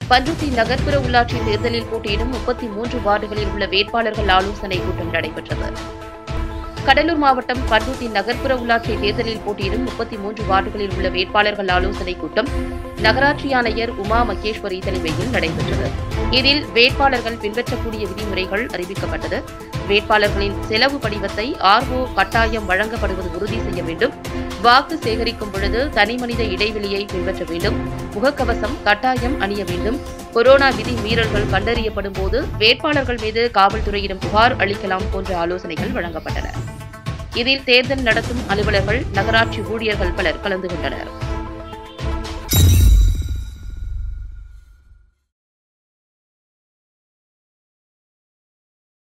பண்ருட்டி நகர்ப்புற உள்ளாட்சி தேர்தலில் போட்டியிடும் முப்பத்தி மூன்று வார்டுகளில் உள்ள வேட்பாளர்கள் ஆலோசனை கூட்டம் நடைபெற்றது கடலூர் மாவட்டம் பண்ருட்டி நகர்ப்புற உள்ளாட்சி தேர்தலில் போட்டியிடும் முப்பத்தி மூன்று வார்டுகளில் உள்ள வேட்பாளர்கள் ஆலோசனை கூட்டம் நகராட்சி ஆணையர் உமா மகேஸ்வரி தலைமையில் நடைபெற்றது இதில் வேட்பாளர்கள் பின்பற்றக்கூடிய விதிமுறைகள் அறிவிக்கப்பட்டது வேட்பாளர்களின் செலவு படிவத்தை ஆர்ஓ கட்டாயம் வழங்கப்படுவது உறுதி செய்ய வேண்டும் வாக்கு சேகரிக்கும் பொழுது தனிமனித இடைவெளியை பின்பற்ற வேண்டும் முகக்கவசம் கட்டாயம் அணிய வேண்டும் கொரோனா விதி மீறல்கள் கண்டறியப்படும் போது வேட்பாளர்கள் மீது காவல்துறையிடம் புகார் அளிக்கலாம் போன்ற ஆலோசனைகள் வழங்கப்பட்டன இதில் தேர்தல் நடத்தும் அலுவலர்கள் நகராட்சி ஊழியர்கள் பலர் கலந்து கொண்டனர்